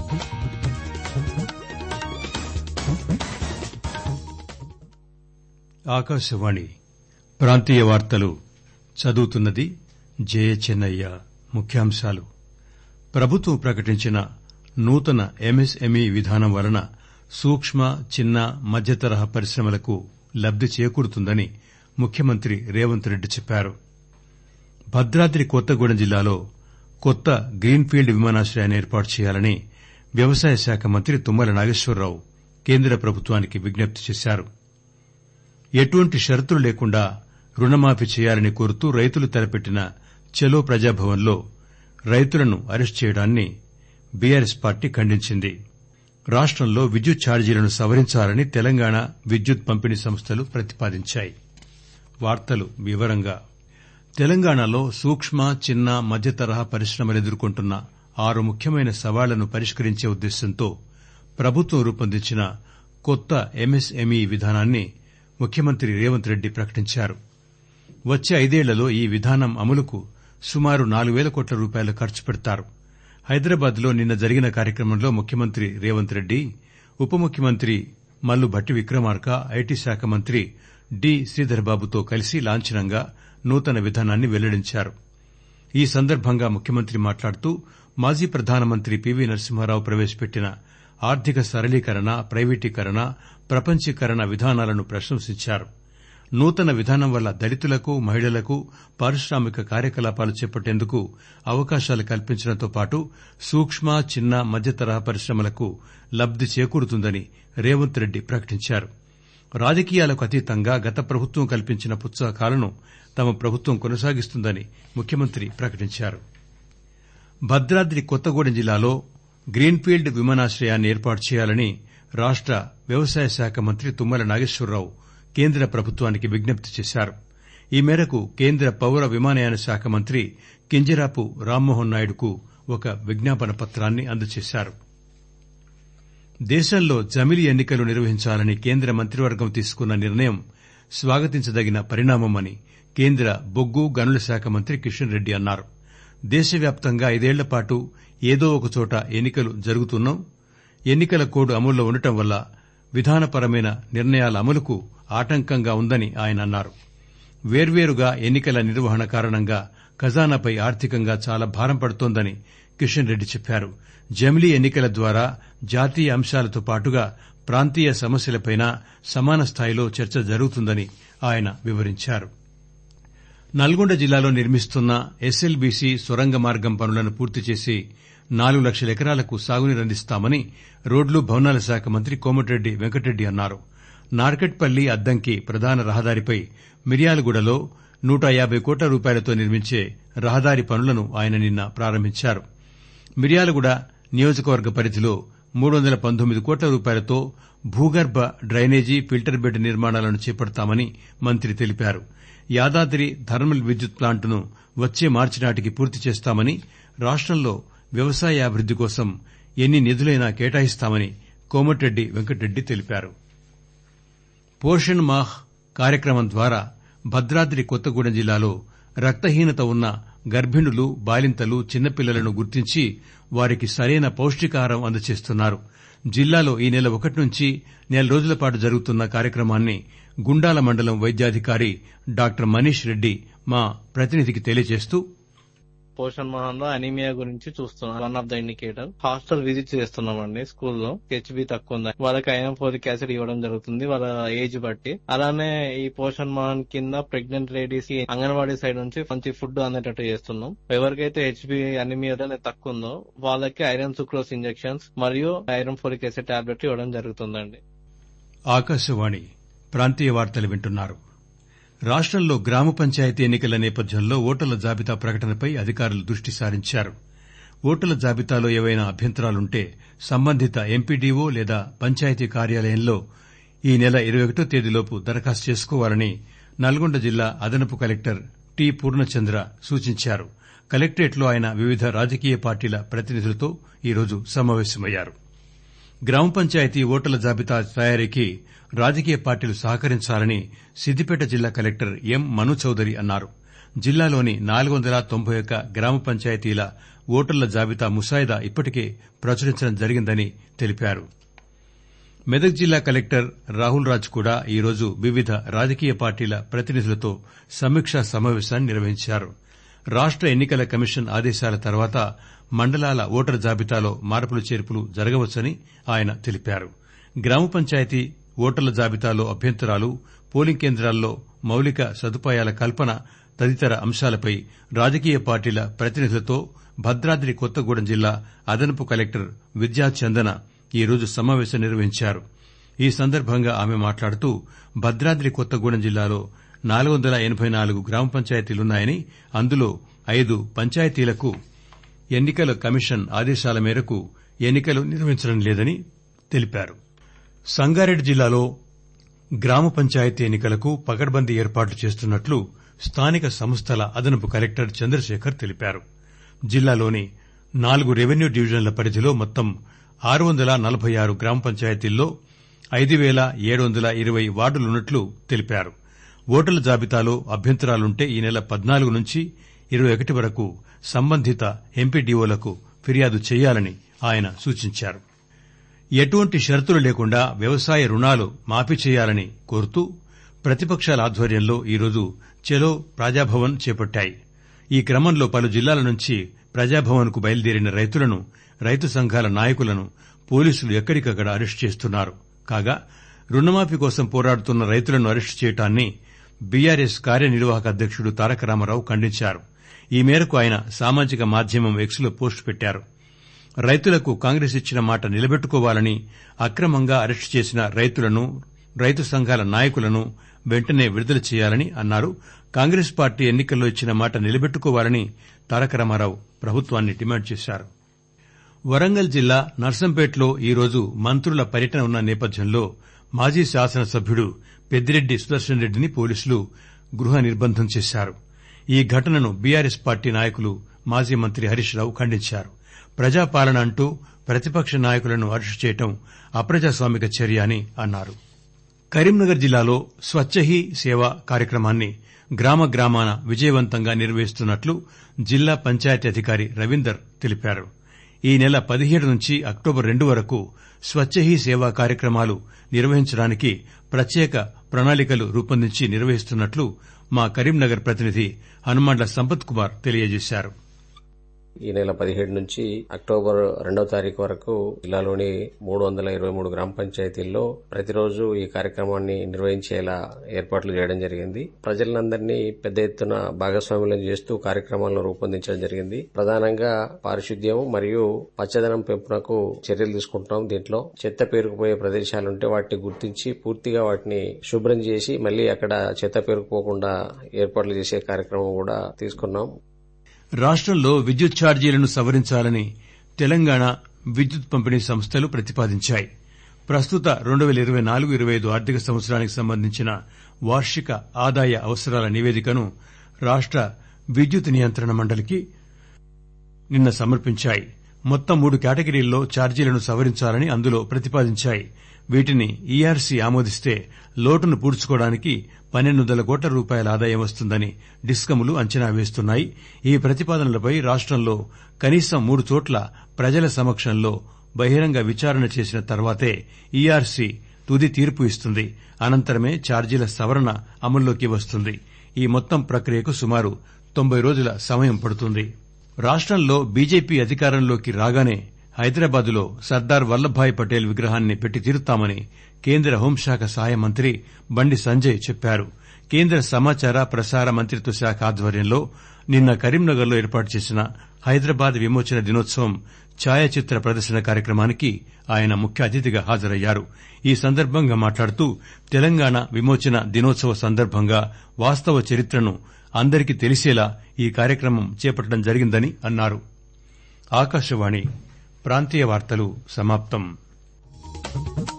ఆకాశవాణి ప్రాంతీయ వార్తలు చదువుతున్నది జయచెన్నయ్య ముఖ్యాంశాలు ప్రభుత్వం ప్రకటించిన నూతన ఎంఎస్ఎంఈ విధానం వలన సూక్ష్మ చిన్న మధ్యతరహా పరిశ్రమలకు లబ్ది చేకూరుతుందని ముఖ్యమంత్రి రేవంత్ రెడ్డి చెప్పారు భద్రాద్రి కొత్తగూడెం జిల్లాలో కొత్త గ్రీన్ఫీల్డ్ విమానాశ్రయాన్ని ఏర్పాటు చేయాలని వ్యవసాయ శాఖ మంత్రి తుమ్మల నాగేశ్వరరావు కేంద్ర ప్రభుత్వానికి విజ్ఞప్తి చేశారు ఎటువంటి షరతులు లేకుండా రుణమాఫీ చేయాలని కోరుతూ రైతులు తలపెట్టిన చలో ప్రజాభవన్ లో రైతులను అరెస్టు చేయడాన్ని బీఆర్ఎస్ పార్టీ ఖండించింది రాష్టంలో విద్యుత్ ఛార్జీలను సవరించాలని తెలంగాణ విద్యుత్ పంపిణీ సంస్థలు ప్రతిపాదించాయి తెలంగాణలో సూక్ష్మ చిన్న మధ్యతరహా పరిశ్రమలు ఎదుర్కొంటున్న ఆరు ముఖ్యమైన సవాళ్లను పరిష్కరించే ఉద్దేశ్యంతో ప్రభుత్వం రూపొందించిన కొత్త ఎంఎస్ఎంఈ విధానాన్ని ముఖ్యమంత్రి రేవంత్ రెడ్డి ప్రకటించారు వచ్చే ఐదేళ్లలో ఈ విధానం అమలుకు సుమారు నాలుగు పేల కోట్ల రూపాయలు ఖర్చు పెడతారు హైదరాబాద్ లో నిన్న జరిగిన కార్యక్రమంలో ముఖ్యమంత్రి రేవంత్ రెడ్డి ఉప ముఖ్యమంత్రి మల్లు భట్టి విక్రమార్క ఐటీ శాఖ మంత్రి డి శ్రీధర్బాబుతో కలిసి లాంఛనంగా నూతన విధానాన్ని వెల్లడించారు ఈ సందర్బంగా ముఖ్యమంత్రి మాట్లాడుతూ మాజీ ప్రధానమంత్రి పీవీ నరసింహారావు ప్రవేశపెట్టిన ఆర్థిక సరళీకరణ ప్రైవేటీకరణ ప్రపంచీకరణ విధానాలను ప్రశంసించారు నూతన విధానం వల్ల దళితులకు మహిళలకు పారిశ్రామిక కార్యకలాపాలు చేపట్టేందుకు అవకాశాలు కల్పించడంతో పాటు సూక్ష్మ చిన్న మధ్యతరహా పరిశ్రమలకు లబ్ది చేకూరుతుందని రేవంత్ రెడ్డి ప్రకటించారు రాజకీయాలకు అతీతంగా గత ప్రభుత్వం కల్పించిన ప్రోత్సాహకాలను తమ ప్రభుత్వం కొనసాగిస్తుందని ముఖ్యమంత్రి ప్రకటించారు భద్రాద్రి కొత్తగూడెం జిల్లాలో గ్రీన్ఫీల్డ్ విమానాశ్రయాన్ని ఏర్పాటు చేయాలని రాష్ట వ్యవసాయ శాఖ మంత్రి తుమ్మల నాగేశ్వరరావు కేంద్ర ప్రభుత్వానికి విజ్ఞప్తి చేశారు ఈ మేరకు కేంద్ర పౌర విమానయాన శాఖ మంత్రి కింజరాపు రామ్మోహన్ నాయుడుకు ఒక విజ్ఞాపన పత్రాన్ని అందజేశారు దేశంలో జమిలీ ఎన్నికలు నిర్వహించాలని కేంద్ర మంత్రివర్గం తీసుకున్న నిర్ణయం స్వాగతించదగిన పరిణామమని కేంద్ర బొగ్గు గనుల శాఖ మంత్రి కిషన్ రెడ్డి అన్నారు దేశవ్యాప్తంగా ఐదేళ్లపాటు ఏదో ఒకచోట ఎన్నికలు జరుగుతున్నా ఎన్నికల కోడ్ అమల్లో ఉండటం వల్ల విధానపరమైన నిర్ణయాల అమలుకు ఆటంకంగా ఉందని ఆయన అన్నారు వేర్వేరుగా ఎన్నికల నిర్వహణ కారణంగా ఖజానాపై ఆర్థికంగా చాలా భారం పడుతోందని కిషన్ రెడ్డి చెప్పారు జమిలీ ఎన్నికల ద్వారా జాతీయ అంశాలతో పాటుగా ప్రాంతీయ సమస్యలపైనా సమాన స్థాయిలో చర్చ జరుగుతుందని ఆయన వివరించారు నల్గొండ జిల్లాలో నిర్మిస్తున్న ఎస్ఎల్బీసీ సొరంగ మార్గం పనులను పూర్తి చేసి నాలుగు లక్షల ఎకరాలకు సాగునీరు అందిస్తామని రోడ్లు భవనాల శాఖ మంత్రి కోమటిరెడ్డి వెంకటరెడ్డి అన్నారు నార్కట్పల్లి అద్దంకి ప్రధాన రహదారిపై మిర్యాలగూడలో నూట యాబై కోట్ల రూపాయలతో నిర్మించే రహదారి పనులను ఆయన నిన్న ప్రారంభించారు మిర్యాలగూడ నియోజకవర్గ పరిధిలో మూడు వందల పంతొమ్మిది కోట్ల రూపాయలతో భూగర్భ డ్రైనేజీ ఫిల్టర్ బెడ్ నిర్మాణాలను చేపడతామని మంత్రి తెలిపారు యాదాద్రి థర్మల్ విద్యుత్ ప్లాంటును వచ్చే మార్చి నాటికి పూర్తి చేస్తామని రాష్టంలో వ్యవసాయాభివృద్ది కోసం ఎన్ని నిధులైనా కేటాయిస్తామని కోమటిరెడ్డి వెంకటరెడ్డి తెలిపారు పోషణ్ మాహ్ కార్యక్రమం ద్వారా భద్రాద్రి కొత్తగూడెం జిల్లాలో రక్తహీనత ఉన్న గర్భిణులు బాలింతలు చిన్నపిల్లలను గుర్తించి వారికి సరైన పౌష్టికాహారం అందజేస్తున్నారు జిల్లాలో ఈ నెల ఒకటి నుంచి నెల రోజుల పాటు జరుగుతున్న కార్యక్రమాన్ని గుండాల మండలం వైద్యాధికారి డాక్టర్ మనీష్ రెడ్డి మా ప్రతినిధికి తెలియజేస్తూ పోషణ్ మహన్ లో అనీమియా గురించి చూస్తున్నాం one of the indicator hostel visit చేస్తున్నామండి స్కూల్లో హెచ్బి తక్కువ ఉంది వాళ్ళకి ఐఎం ఫోరిక్ యాసిడ్ ఇవ్వడం జరుగుతుంది వాళ్ళ ఏజ్ బట్టి అలానే ఈ పోషణ్ మహన్ కింద ప్రెగ్నెంట్ లేడీస్ కి అంగన్వాడీ సైడ్ నుంచి మంచి ఫుడ్ అందేటట్టు చేస్తున్నాం ఎవరికైతే హెచ్బి అనీమియా తక్కువ ఉందో వాళ్ళకి ఐరన్ సుక్రోస్ ఇంజెక్షన్స్ మరియు ఐరన్ ఫోరిక్ యాసిడ్ టాబ్లెట్ ఇవ్వడం జరుగుతుందండి ఆకాశవాణి ప్రాంతీయ వార్తలు వింటున్నారు రాష్టంలో గ్రామ పంచాయతీ ఎన్నికల నేపథ్యంలో ఓటర్ల జాబితా ప్రకటనపై అధికారులు దృష్టి సారించారు ఓటర్ల జాబితాలో ఏవైనా అభ్యంతరాలుంటే సంబంధిత ఎంపీడీఓ లేదా పంచాయతీ కార్యాలయంలో ఈ నెల ఇరవై ఒకటో తేదీలోపు దరఖాస్తు చేసుకోవాలని నల్గొండ జిల్లా అదనపు కలెక్టర్ టి పూర్ణచంద్ర సూచించారు కలెక్టరేట్లో ఆయన వివిధ రాజకీయ పార్టీల ప్రతినిధులతో ఈరోజు సమావేశమయ్యారు గ్రామ పంచాయతీ ఓటర్ల జాబితా తయారీకి రాజకీయ పార్టీలు సహకరించాలని సిద్దిపేట జిల్లా కలెక్టర్ ఎం మను చౌదరి అన్నారు జిల్లాలోని నాలుగు వందల తొంభై ఒక్క గ్రామ పంచాయతీల ఓటర్ల జాబితా ముసాయిదా ఇప్పటికే ప్రచురించడం జరిగిందని తెలిపారు మెదక్ జిల్లా కలెక్టర్ రాహుల్ రాజ్ కూడా ఈరోజు వివిధ రాజకీయ పార్టీల ప్రతినిధులతో సమీక్షా సమావేశాన్ని నిర్వహించారు రాష్ట ఎన్నికల కమిషన్ ఆదేశాల తర్వాత మండలాల ఓటరు జాబితాలో మార్పులు చేర్పులు జరగవచ్చని ఆయన తెలిపారు గ్రామ పంచాయతీ ఓటర్ల జాబితాలో అభ్యంతరాలు పోలింగ్ కేంద్రాల్లో మౌలిక సదుపాయాల కల్పన తదితర అంశాలపై రాజకీయ పార్టీల ప్రతినిధులతో భద్రాద్రి కొత్తగూడెం జిల్లా అదనపు కలెక్టర్ విద్యాచందన ఈరోజు సమావేశం నిర్వహించారు ఈ సందర్భంగా ఆమె మాట్లాడుతూ భద్రాద్రి కొత్తగూడెం జిల్లాలో నాలుగు వందల ఎనబై నాలుగు గ్రామ పంచాయతీలున్నాయని అందులో ఐదు పంచాయతీలకు ఎన్నికల కమిషన్ ఆదేశాల మేరకు ఎన్నికలు నిర్వహించడం లేదని తెలిపారు సంగారెడ్డి జిల్లాలో గ్రామ పంచాయతీ ఎన్నికలకు పకడ్బందీ ఏర్పాట్లు చేస్తున్నట్లు స్థానిక సంస్థల అదనపు కలెక్టర్ చంద్రశేఖర్ తెలిపారు జిల్లాలోని నాలుగు రెవెన్యూ డివిజన్ల పరిధిలో మొత్తం ఆరు వందల నలబై ఆరు గ్రామ పంచాయతీల్లో ఐదు పేల ఏడు వందల ఇరవై వార్డులున్నట్లు తెలిపారు ఓటర్ల జాబితాలో అభ్యంతరాలుంటే ఈ నెల పద్నాలుగు నుంచి ఇరవై ఒకటి వరకు సంబంధిత ఎంపీడీఓలకు ఫిర్యాదు చేయాలని ఆయన సూచించారు ఎటువంటి షరతులు లేకుండా వ్యవసాయ రుణాలు మాఫీ చేయాలని కోరుతూ ప్రతిపక్షాల ఆధ్వర్యంలో ఈరోజు చలో ప్రజాభవన్ చేపట్టాయి ఈ క్రమంలో పలు జిల్లాల నుంచి ప్రజాభవన్ కు బయలుదేరిన రైతులను రైతు సంఘాల నాయకులను పోలీసులు ఎక్కడికక్కడ అరెస్టు చేస్తున్నారు కాగా రుణమాఫీ కోసం పోరాడుతున్న రైతులను అరెస్టు చేయడాన్ని బీఆర్ఎస్ కార్యనిర్వాహక అధ్యకుడు తారక రామారావు ఖండించారు ఈ మేరకు ఆయన సామాజిక మాధ్యమం ఎక్స్ లో పోస్టు పెట్టారు రైతులకు కాంగ్రెస్ ఇచ్చిన మాట నిలబెట్టుకోవాలని అక్రమంగా అరెస్టు చేసిన రైతులను రైతు సంఘాల నాయకులను వెంటనే విడుదల చేయాలని అన్నారు కాంగ్రెస్ పార్టీ ఎన్నికల్లో ఇచ్చిన మాట నిలబెట్టుకోవాలని తారక రామారావు ప్రభుత్వాన్ని డిమాండ్ చేశారు వరంగల్ జిల్లా నర్సంపేటలో ఈరోజు మంత్రుల పర్యటన ఉన్న నేపథ్యంలో మాజీ శాసనసభ్యుడు పెద్దిరెడ్డి సుదర్శన్ రెడ్డిని పోలీసులు గృహ నిర్బంధం చేశారు ఈ ఘటనను బీఆర్ఎస్ పార్టీ నాయకులు మాజీ మంత్రి హరీష్ రావు ఖండించారు ప్రజాపాలన అంటూ ప్రతిపక్ష నాయకులను అరెస్టు చేయడం అప్రజాస్వామిక చర్య అని అన్నారు కరీంనగర్ జిల్లాలో స్వచ్చ హీ సేవ కార్యక్రమాన్ని గ్రామ గ్రామాన విజయవంతంగా నిర్వహిస్తున్నట్లు జిల్లా పంచాయతీ అధికారి రవీందర్ తెలిపారు ఈ నెల పదిహేడు నుంచి అక్టోబర్ రెండు వరకు స్వచ్చ హీ సేవ కార్యక్రమాలు నిర్వహించడానికి ప్రత్యేక ప్రణాళికలు రూపొందించి నిర్వహిస్తున్నట్లు మా కరీంనగర్ ప్రతినిధి హనుమండ్ల సంపత్ కుమార్ తెలియజేశారు ఈ నెల పదిహేడు నుంచి అక్టోబర్ రెండవ తారీఖు వరకు జిల్లాలోని మూడు వందల ఇరవై మూడు గ్రామ పంచాయతీల్లో ప్రతిరోజు ఈ కార్యక్రమాన్ని నిర్వహించేలా ఏర్పాట్లు చేయడం జరిగింది ప్రజలందరినీ పెద్ద ఎత్తున భాగస్వామ్యం చేస్తూ కార్యక్రమాలను రూపొందించడం జరిగింది ప్రధానంగా పారిశుద్ధ్యం మరియు పచ్చదనం పెంపునకు చర్యలు తీసుకుంటున్నాం దీంట్లో చెత్త పేరుకుపోయే ప్రదేశాలుంటే వాటిని గుర్తించి పూర్తిగా వాటిని శుభ్రం చేసి మళ్లీ అక్కడ చెత్త పేరుకుపోకుండా ఏర్పాట్లు చేసే కార్యక్రమం కూడా తీసుకున్నాం రాష్టంలో విద్యుత్ ఛార్జీలను సవరించాలని తెలంగాణ విద్యుత్ పంపిణీ సంస్థలు ప్రతిపాదించాయి ప్రస్తుత రెండు పేల ఇరవై నాలుగు ఇరవై ఐదు ఆర్థిక సంవత్సరానికి సంబంధించిన వార్షిక ఆదాయ అవసరాల నివేదికను రాష్ట విద్యుత్ నియంత్రణ మండలికి నిన్న సమర్పించాయి మొత్తం మూడు కేటగిరీల్లో ఛార్జీలను సవరించాలని అందులో ప్రతిపాదించాయి వీటిని ఈఆర్సీ ఆమోదిస్తే లోటును పూడ్చుకోవడానికి పన్నెండు వందల కోట్ల రూపాయల ఆదాయం వస్తుందని డిస్కంలు అంచనా వేస్తున్నాయి ఈ ప్రతిపాదనలపై రాష్టంలో కనీసం మూడు చోట్ల ప్రజల సమక్షంలో బహిరంగ విచారణ చేసిన తర్వాతే ఈఆర్సీ తుది తీర్పు ఇస్తుంది అనంతరమే ఛార్జీల సవరణ అమల్లోకి వస్తుంది ఈ మొత్తం ప్రక్రియకు సుమారు తొంభై రోజుల సమయం పడుతుంది రాష్టంలో బీజేపీ అధికారంలోకి రాగానే హైదరాబాదులో సర్దార్ వల్లభాయ్ పటేల్ విగ్రహాన్ని పెట్టి తీరుతామని కేంద్ర హోంశాఖ సహాయ మంత్రి బండి సంజయ్ చెప్పారు కేంద్ర సమాచార ప్రసార మంత్రిత్వ శాఖ ఆధ్వర్యంలో నిన్న కరీంనగర్లో ఏర్పాటు చేసిన హైదరాబాద్ విమోచన దినోత్సవం ఛాయాచిత్ర ప్రదర్శన కార్యక్రమానికి ఆయన ముఖ్య అతిథిగా హాజరయ్యారు ఈ సందర్భంగా మాట్లాడుతూ తెలంగాణ విమోచన దినోత్సవ సందర్భంగా వాస్తవ చరిత్రను అందరికీ తెలిసేలా ఈ కార్యక్రమం చేపట్టడం జరిగిందని అన్నారు ఆకాశవాణి ప్రాంతీయ వార్తలు సమాప్తం